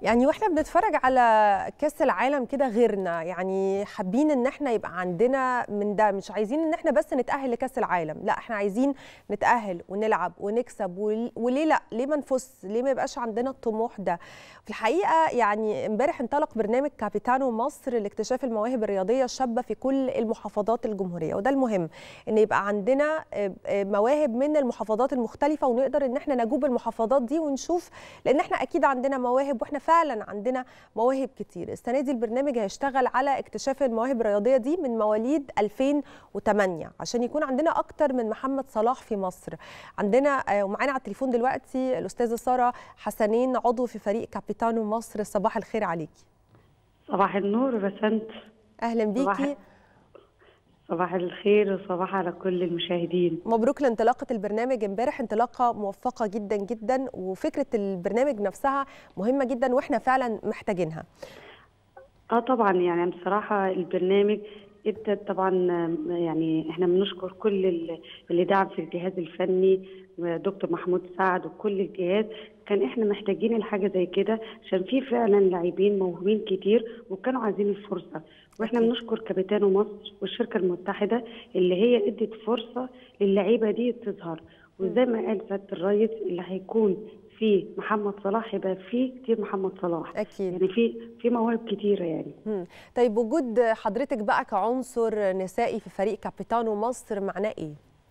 يعني واحنا بنتفرج على كاس العالم كده غيرنا يعني حابين ان احنا يبقى عندنا من ده مش عايزين ان احنا بس نتاهل لكاس العالم لا احنا عايزين نتاهل ونلعب ونكسب وليه لا ليه ما نفوز ليه ما يبقاش عندنا الطموح ده في الحقيقه يعني امبارح انطلق برنامج كابيتانو مصر لاكتشاف المواهب الرياضيه الشابه في كل المحافظات الجمهوريه وده المهم ان يبقى عندنا مواهب من المحافظات المختلفه ونقدر ان احنا نجوب المحافظات دي ونشوف لان احنا اكيد عندنا مواهب واحنا فعلا عندنا مواهب كتير السنه دي البرنامج هيشتغل على اكتشاف المواهب الرياضيه دي من مواليد 2008 عشان يكون عندنا اكتر من محمد صلاح في مصر عندنا ومعانا على التليفون دلوقتي الاستاذه ساره حسنين عضو في فريق كابيتانو مصر صباح الخير عليكي صباح النور بسنت اهلا بيكي صباح الخير وصباح على كل المشاهدين مبروك لانطلاقه البرنامج امبارح انطلاقه موفقه جدا جدا وفكره البرنامج نفسها مهمه جدا واحنا فعلا محتاجينها اه طبعا يعني بصراحه البرنامج ادى طبعا يعني احنا بنشكر كل اللي دعم في الجهاز الفني دكتور محمود سعد وكل الجهاز كان احنا محتاجين الحاجه زي كده عشان في فعلا لاعبين موهوبين كتير وكانوا عايزين الفرصه واحنا بنشكر كابيتانو مصر والشركه المتحده اللي هي ادت فرصه للعيبه دي تظهر وزي ما قال سياده الرئيس اللي هيكون في محمد صلاح يبقى في كتير محمد صلاح اكيد يعني في في مواهب كتيره يعني مم. طيب وجود حضرتك بقى كعنصر نسائي في فريق كابيتانو مصر معناه ايه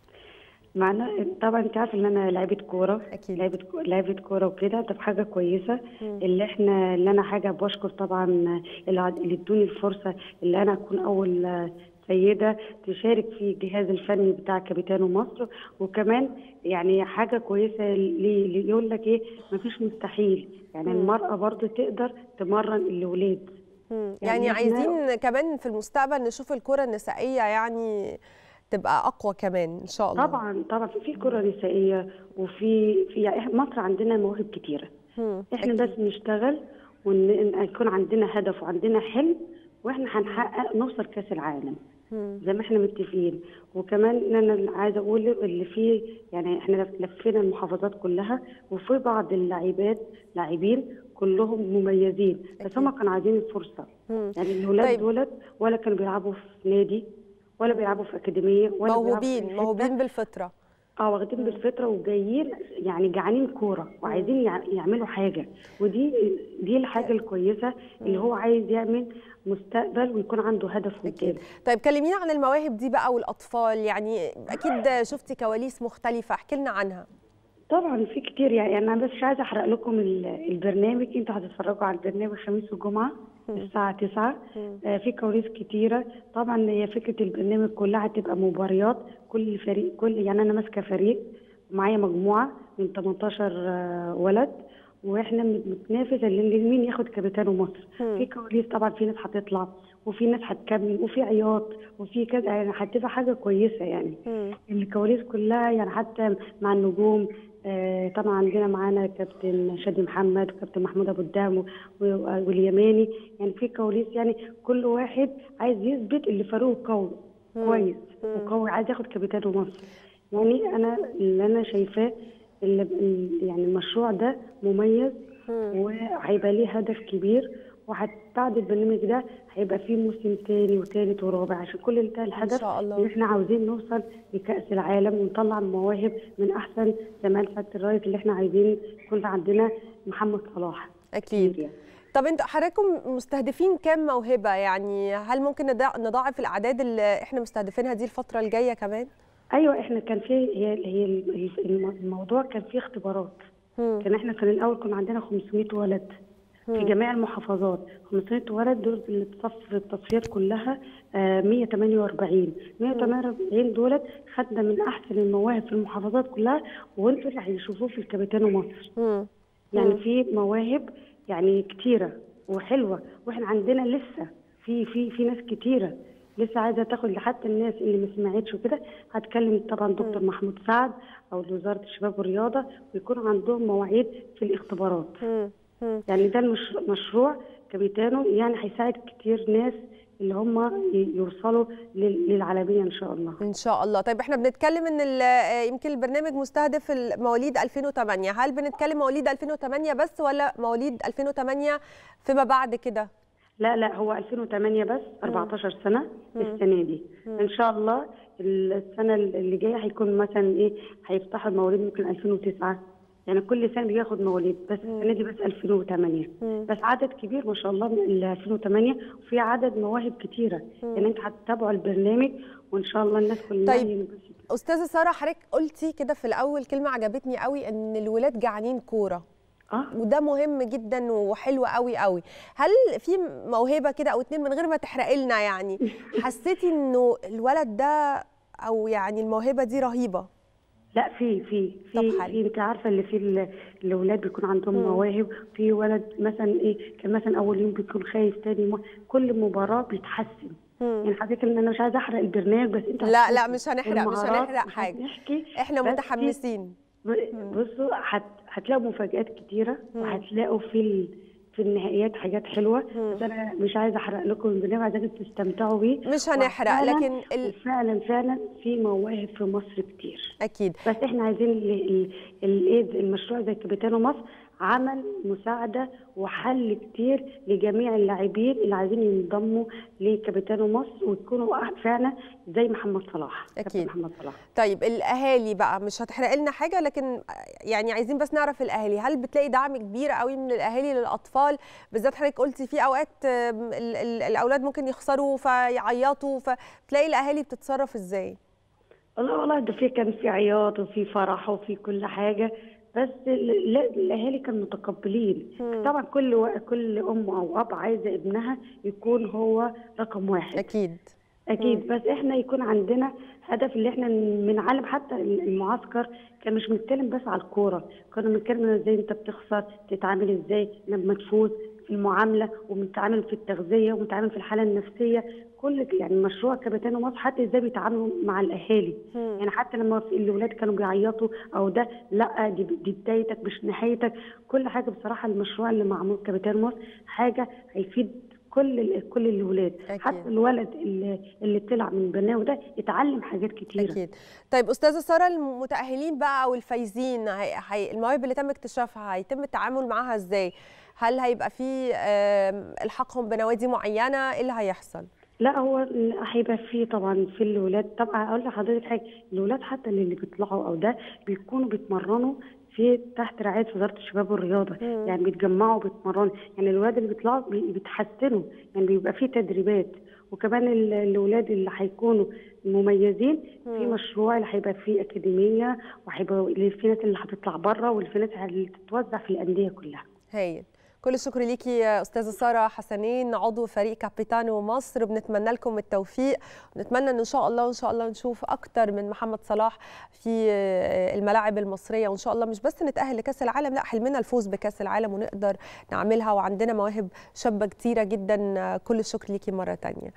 معناه طبعا انت عارفه ان انا لعيبه كوره اكيد لعيبه لعيبه كوره وكده طب حاجه كويسه مم. اللي احنا اللي انا حاجه بشكر طبعا اللي ادوني الفرصه اللي انا اكون اول سيده تشارك في الجهاز الفني بتاع كابيتانو مصر وكمان يعني حاجه كويسه اللي يقول لك ايه مفيش مستحيل يعني مم. المراه برضو تقدر تمرن الاولاد يعني, يعني عايزين كمان في المستقبل نشوف الكره النسائيه يعني تبقى اقوى كمان ان شاء الله طبعا طبعا في كره نسائيه وفي في يعني مصر عندنا مواهب كتيره مم. احنا أكيد. بس نشتغل ويكون عندنا هدف وعندنا حلم واحنا هنحقق نوصل كاس العالم مم. زي ما احنا متفقين وكمان انا عايزه اقول اللي فيه يعني احنا لفينا المحافظات كلها وفي بعض اللاعبات لاعبين كلهم مميزين بس هم كانوا عايزين الفرصه مم. يعني الاولاد طيب. دولت ولا كانوا بيلعبوا في نادي ولا بيلعبوا في اكاديميه ولا بيلعبوا في موهوبين حتة. موهوبين بالفطره اه واخدين بالفطره وجايين يعني جعانين كوره وعايزين يع- يعملوا حاجه ودي دي الحاجه الكويسه اللي هو عايز يعمل مستقبل ويكون عنده هدف اكيد قدام طيب كلمينا عن المواهب دي بقى والاطفال يعني اكيد شفتي كواليس مختلفه احكي لنا عنها طبعا في كتير يعني انا بس مش عايزه احرق لكم ال- البرنامج انتوا هتتفرجوا على البرنامج خميس وجمعه الساعه 9 آه في كواليس كتيره طبعا هي فكره البرنامج كلها هتبقى مباريات كل فريق كل يعني انا ماسكه فريق ومعايا مجموعه من 18 آه، ولد واحنا بنتنافس اللي مين ياخد كابيتانو مصر مم. في كواليس طبعا في ناس هتطلع وفي ناس هتكمل وفي عياط وفي كذا يعني هتبقى حاجه كويسه يعني مم. الكواليس كلها يعني حتى مع النجوم آه، طبعا عندنا معانا كابتن شادي محمد وكابتن محمود ابو الدعم و- و- واليماني يعني في كواليس يعني كل واحد عايز يثبت اللي فريقه قوي مم. كويس مم. وقوي عايز ياخد كابتن مصر يعني انا اللي انا شايفاه اللي يعني المشروع ده مميز مم. وهيبقى ليه هدف كبير وبعد البرنامج ده هيبقى فيه موسم تاني وتالت ورابع عشان كل ده الهدف شاء الله. ان احنا عاوزين نوصل لكأس العالم ونطلع مواهب من احسن زمان سياده الرئيس اللي احنا عايزين يكون عندنا محمد صلاح اكيد يعني. طب انتوا حضراتكم مستهدفين كام موهبه يعني هل ممكن نضاع- نضاعف الاعداد اللي احنا مستهدفينها دي الفتره الجايه كمان ايوه احنا كان في هي هي الم- الموضوع كان فيه اختبارات مم. كان احنا كان الاول كنا عندنا 500 ولد في مم. جميع المحافظات 500 ولد دول اللي تصف التصفيات كلها آه، 148 148 دولت خدنا من احسن المواهب في المحافظات كلها وانتوا اللي هيشوفوه في الكابيتانو مصر مم. يعني في مواهب يعني كتيره وحلوه واحنا عندنا لسه في في في ناس كتيره لسه عايزه تاخد لحتى الناس اللي ما سمعتش وكده هتكلم طبعا دكتور محمود سعد او وزاره الشباب والرياضه ويكون عندهم مواعيد في الاختبارات مم. مم. يعني ده المشروع مشروع كابيتانو يعني هيساعد كتير ناس اللي هم يوصلوا لل- للعالميه ان شاء الله ان شاء الله طيب احنا بنتكلم ان ال- آه، يمكن البرنامج مستهدف مواليد 2008 هل بنتكلم مواليد 2008 بس ولا مواليد 2008 فيما بعد كده لا لا هو 2008 بس 14 سنه السنه دي ان شاء الله السنه اللي جايه هيكون مثلا ايه هيفتحوا المواليد ممكن 2009 يعني كل سنه بياخد مواليد بس السنه دي بس 2008 بس عدد كبير ما شاء الله من ال 2008 وفي عدد مواهب كتيره يعني انت هتتابعوا البرنامج وان شاء الله الناس كلها طيب. ينبسطوا. استاذه ساره حضرتك قلتي كده في الاول كلمه عجبتني قوي ان الولاد جعانين كوره اه وده مهم جدا وحلو قوي قوي هل في موهبه كده او اتنين من غير ما تحرقي لنا يعني حسيتي انه الولد ده او يعني الموهبه دي رهيبه لا في في طب في حلو. في انت عارفه اللي في ال- الاولاد بيكون عندهم مواهب في ولد مثلا ايه كان مثلا اول يوم بيكون خايف تاني مو- كل مباراه بيتحسن يعني حضرتك ان انا مش عايزه احرق البرنامج بس انت لا لا هتشوفي مش هنحرق مش والمهارات هنحرق مش حاجه هنحكي احنا بس في- متحمسين ب- بصوا هت... هتلاقوا مفاجآت كتيرة وهتلاقوا في ال... في النهائيات حاجات حلوة بس أنا مش عايزة أحرق لكم البرنامج عايزاكم تستمتعوا بيه مش هنحرق وفعلاً- لكن ال... فعلا فعلا في مواهب في مصر كتير اكيد بس احنا عايزين ال- ال- الايه المشروع زي كابيتانو مصر عمل مساعده وحل كتير لجميع اللاعبين اللي عايزين ينضموا لكابيتانو مصر ويكونوا فعلا زي محمد صلاح كابتن أكيد. محمد صلاح طيب الاهالي بقى مش هتحرق لنا حاجه لكن يعني عايزين بس نعرف الاهالي هل بتلاقي دعم كبير قوي من الاهالي للاطفال بالذات حضرتك قلتي في اوقات آم، ال- ال- الاولاد ممكن يخسروا فيعيطوا فتلاقي الاهالي بتتصرف ازاي والله والله ده في كان في عياط وفي فرح وفي كل حاجه بس ال- لا الاهالي كانوا متقبلين طبعا كل و- كل ام او اب عايزه ابنها يكون هو رقم واحد اكيد اكيد بس احنا يكون عندنا هدف اللي احنا بنعلم حتى المعسكر كان مش بنتكلم بس على الكوره كنا بنتكلم ازاي انت بتخسر تتعامل ازاي لما تفوز في المعامله وبنتعامل في التغذيه وبنتعامل في الحاله النفسيه كل يعني مشروع كابتن مصر حتى ازاي بيتعاملوا مع الاهالي يعني حتى لما في الاولاد كانوا بيعيطوا او ده لا دي دي بدايتك مش نهايتك كل حاجه بصراحه المشروع اللي معمول كابتن مصر حاجه هيفيد كل ال- كل الاولاد أكيد. حتى الولد اللي, اللي طلع من البرنامج ده اتعلم حاجات كتيره اكيد طيب استاذه ساره المتاهلين بقى او الفايزين هي... هي... المواهب اللي تم اكتشافها هيتم التعامل معاها ازاي هل هيبقى في آم، الحاقهم بنوادي معينه ايه اللي هيحصل لا هو هيبقى فيه طبعا في الاولاد طبعا اقول لحضرتك حاجه الاولاد حتى اللي بيطلعوا او ده بيكونوا بيتمرنوا في تحت رعايه وزاره الشباب والرياضه يعني بيتجمعوا بيتمرنوا يعني الولاد اللي بيطلعوا بي- بيتحسنوا يعني بيبقى في تدريبات وكمان ال- الاولاد اللي هيكونوا مميزين في مشروع اللي هيبقى فيه اكاديميه وهيبقى اللي في ناس اللي هتطلع بره واللي ناس اللي تتوزع في الانديه كلها هايل كل الشكر ليكي يا استاذه ساره حسنين عضو فريق كابيتانو مصر بنتمنى لكم التوفيق ونتمنى ان ان شاء الله وان شاء الله نشوف اكتر من محمد صلاح في الملاعب المصريه وان شاء الله مش بس نتاهل لكاس العالم لا حلمنا الفوز بكاس العالم ونقدر نعملها وعندنا مواهب شابه كتيره جدا كل الشكر ليكي مره تانية